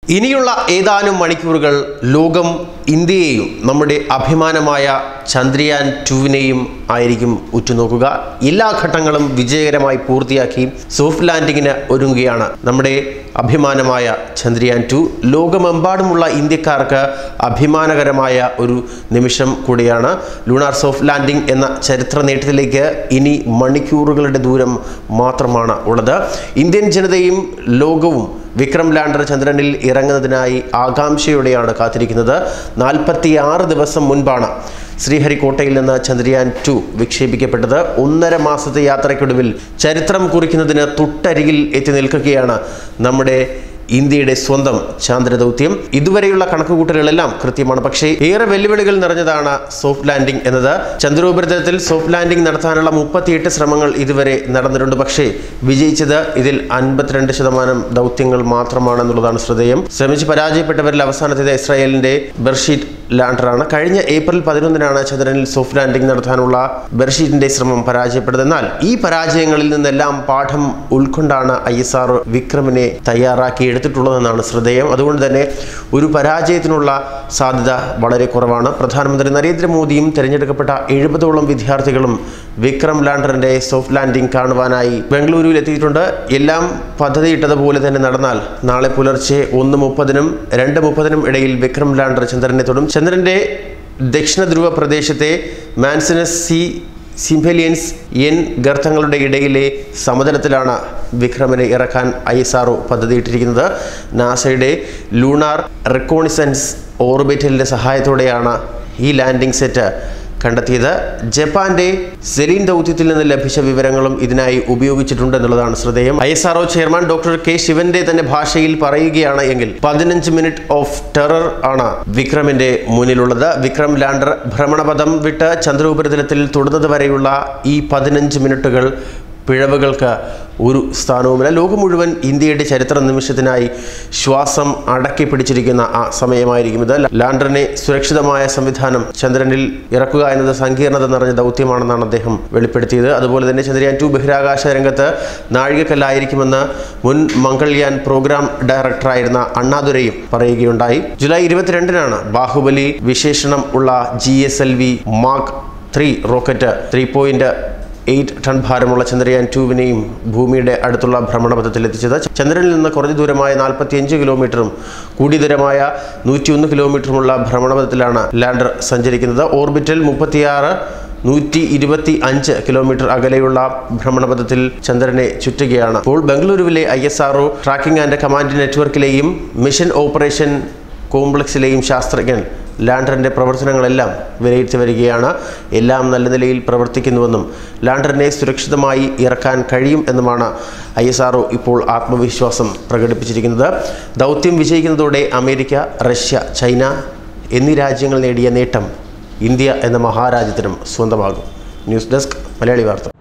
ഇനിയുള്ള ഏതാനും മണിക്കൂറുകൾ ലോകം ഇന്ത്യയെയും നമ്മുടെ അഭിമാനമായ ചന്ദ്രയാൻ ടുവിനെയും ആയിരിക്കും ഉറ്റുനോക്കുക എല്ലാ ഘട്ടങ്ങളും വിജയകരമായി പൂർത്തിയാക്കി സോഫ്റ്റ് ലാൻഡിങ്ങിന് ഒരുങ്ങുകയാണ് നമ്മുടെ അഭിമാനമായ ചന്ദ്രയാൻ ടു ലോകമെമ്പാടുമുള്ള ഇന്ത്യക്കാർക്ക് അഭിമാനകരമായ ഒരു നിമിഷം കൂടിയാണ് ലൂണാർ സോഫ്റ്റ് ലാൻഡിംഗ് എന്ന ചരിത്ര നേട്ടത്തിലേക്ക് ഇനി മണിക്കൂറുകളുടെ ദൂരം മാത്രമാണ് ഉള്ളത് ഇന്ത്യൻ ജനതയും ലോകവും വിക്രം ലാൻഡർ ചന്ദ്രനിൽ ഇറങ്ങുന്നതിനായി ആകാംക്ഷയോടെയാണ് കാത്തിരിക്കുന്നത് നാൽപ്പത്തി ആറ് ദിവസം മുൻപാണ് ശ്രീഹരിക്കോട്ടയിൽ നിന്ന് ചന്ദ്രയാൻ ടു വിക്ഷേപിക്കപ്പെട്ടത് ഒന്നര മാസത്തെ യാത്രയ്ക്കൊടുവിൽ ചരിത്രം കുറിക്കുന്നതിന് തൊട്ടരികിൽ എത്തി നിൽക്കുകയാണ് നമ്മുടെ ഇന്ത്യയുടെ സ്വന്തം ചാന്ദ്രദൗത്യം ഇതുവരെയുള്ള കണക്കുകൂട്ടലുകളെല്ലാം കൃത്യമാണ് പക്ഷേ ഏറെ വെല്ലുവിളികൾ നിറഞ്ഞതാണ് സോഫ്റ്റ് ലാൻഡിംഗ് എന്നത് ചന്ദ്രോപരിതലത്തിൽ സോഫ്റ്റ് ലാൻഡിംഗ് നടത്താനുള്ള മുപ്പത്തിയെട്ട് ശ്രമങ്ങൾ ഇതുവരെ നടന്നിട്ടുണ്ട് പക്ഷേ വിജയിച്ചത് ഇതിൽ അൻപത്തിരണ്ട് ശതമാനം ദൗത്യങ്ങൾ മാത്രമാണെന്നുള്ളതാണ് ശ്രദ്ധേയം ശ്രമിച്ച് പരാജയപ്പെട്ടവരിൽ അവസാനത്തേത് ഇസ്രായേലിന്റെ ബെർഷീറ്റ് ലാൻഡറാണ് കഴിഞ്ഞ ഏപ്രിൽ പതിനൊന്നിനാണ് ചന്ദ്രനിൽ സോഫ്റ്റ് ലാൻഡിംഗ് നടത്താനുള്ള ബെർഷീറ്റിന്റെ ശ്രമം പരാജയപ്പെട്ടത് എന്നാൽ ഈ പരാജയങ്ങളിൽ നിന്നെല്ലാം പാഠം ഉൾക്കൊണ്ടാണ് ഐ എസ് ആർ വിക്രമിനെ തയ്യാറാക്കി എടുത്തിട്ടുള്ളതെന്നാണ് ശ്രദ്ധേയം അതുകൊണ്ട് തന്നെ ഒരു പരാജയത്തിനുള്ള സാധ്യത വളരെ കുറവാണ് പ്രധാനമന്ത്രി നരേന്ദ്രമോദിയും തിരഞ്ഞെടുക്കപ്പെട്ട എഴുപതോളം വിദ്യാർത്ഥികളും വിക്രം ലാൻഡറിന്റെ സോഫ്റ്റ് ലാൻഡിംഗ് കാണുവാനായി ബംഗളൂരുവിൽ എത്തിയിട്ടുണ്ട് എല്ലാം പദ്ധതിയിട്ടതുപോലെ തന്നെ നടന്നാൽ നാളെ പുലർച്ചെ ഒന്ന് മുപ്പതിനും രണ്ട് മുപ്പതിനും ഇടയിൽ വിക്രം ലാൻഡർ ചന്ദ്രനെ തൊടും ചന്ദ്രന്റെ ദക്ഷിണ ധ്രുവ പ്രദേശത്തെ മാൻസിനസ് സി സിംഫലിയൻസ് എൻ ഗർത്തങ്ങളുടെ ഇടയിലെ സമതലത്തിലാണ് വിക്രമിനെ ഇറക്കാൻ ഐ എസ് ആർ പദ്ധതിയിട്ടിരിക്കുന്നത് നാസയുടെ ലൂണാർ റെക്കോണിസൻസ് ഓർബിറ്റലിൻ്റെ സഹായത്തോടെയാണ് ഈ ലാൻഡിംഗ് സെറ്റ് കണ്ടെത്തിയത് ജപ്പാന്റെ സെലീൻ ദൗത്യത്തിൽ നിന്ന് ലഭിച്ച വിവരങ്ങളും ഇതിനായി ഉപയോഗിച്ചിട്ടുണ്ട് എന്നുള്ളതാണ് ശ്രദ്ധേയം I S R O chairman doctor K ശിവന്റെ തന്നെ ഭാഷയിൽ പറയുകയാണ് എങ്കിൽ പതിനഞ്ച് മിനിറ്റ് ഓഫ് ടെറർ ആണ് വിക്രമിന്റെ മുന്നിലുള്ളത് വിക്രം ലാൻഡർ ഭ്രമണപഥം വിട്ട് ചന്ദ്രോപരിതലത്തിൽ തൊടുന്നത് വരെയുള്ള ഈ പതിനഞ്ച് മിനിറ്റുകൾ പിഴവുകൾക്ക് ഒരു സ്ഥാനവുമില്ല ലോകം മുഴുവൻ ഇന്ത്യയുടെ ചരിത്ര നിമിഷത്തിനായി ശ്വാസം അടക്കി പിടിച്ചിരിക്കുന്ന ആ സമയമായിരിക്കും ഇത് ലാൻഡറിനെ സുരക്ഷിതമായ സംവിധാനം ചന്ദ്രനിൽ ഇറക്കുക എന്നത് സങ്കീർണത നിറഞ്ഞ ദൗത്യമാണെന്നാണ് അദ്ദേഹം വെളിപ്പെടുത്തിയത് അതുപോലെ തന്നെ ചന്ദ്രയാൻ ടു ബഹിരാകാശ രംഗത്ത് നാഴികക്കല്ലായിരിക്കുമെന്ന് മുൻ മംഗൾയാൻ പ്രോഗ്രാം ഡയറക്ടറായിരുന്ന അണ്ണാദുരയും പറയുകയുണ്ടായി ജൂലൈ ഇരുപത്തിരണ്ടിനാണ് ബാഹുബലി വിശേഷണം ഉള്ള G S L V mark three rocket three point eight ton ഭാരമുള്ള ചന്ദ്രയാൻ ടുവിനെയും ഭൂമിയുടെ അടുത്തുള്ള ഭ്രമണപഥത്തിൽ എത്തിച്ചത് ചന്ദ്രനിൽ നിന്ന് കുറഞ്ഞ ദൂരമായ നാൽപ്പത്തിയഞ്ച് കിലോമീറ്ററും കൂടിയ ദൂരമായ നൂറ്റിയൊന്ന് കിലോമീറ്ററുമുള്ള ഭ്രമണപഥത്തിലാണ് ലാൻഡർ സഞ്ചരിക്കുന്നത് ഓർബിറ്റൽ മുപ്പത്തിയാറ് നൂറ്റി ഇരുപത്തി അഞ്ച് കിലോമീറ്റർ അകലെയുള്ള ഭ്രമണപഥത്തിൽ ചന്ദ്രനെ ചുറ്റുകയാണ് ഇപ്പോൾ ബംഗളൂരുവിലെ I S R O tracking and command നെറ്റ്വർക്കിലെയും മിഷൻ ഓപ്പറേഷൻ കോംപ്ലക്സിലെയും ശാസ്ത്രജ്ഞൻ ലാൻഡറിൻ്റെ പ്രവർത്തനങ്ങളെല്ലാം വിലയിരുത്തി വരികയാണ് എല്ലാം നല്ല നിലയിൽ പ്രവർത്തിക്കുന്നുവെന്നും ലാൻഡറിനെ സുരക്ഷിതമായി ഇറക്കാൻ കഴിയും എന്നുമാണ് ഐ എസ് ആർഒ ഇപ്പോൾ ആത്മവിശ്വാസം പ്രകടിപ്പിച്ചിരിക്കുന്നത് ദൗത്യം വിജയിക്കുന്നതോടെ അമേരിക്ക റഷ്യ ചൈന എന്നീ രാജ്യങ്ങൾ നേടിയ നേട്ടം ഇന്ത്യ എന്ന മഹാരാജ്യത്തിനും സ്വന്തമാകും ന്യൂസ് ഡെസ്ക് മലയാളി വാർത്ത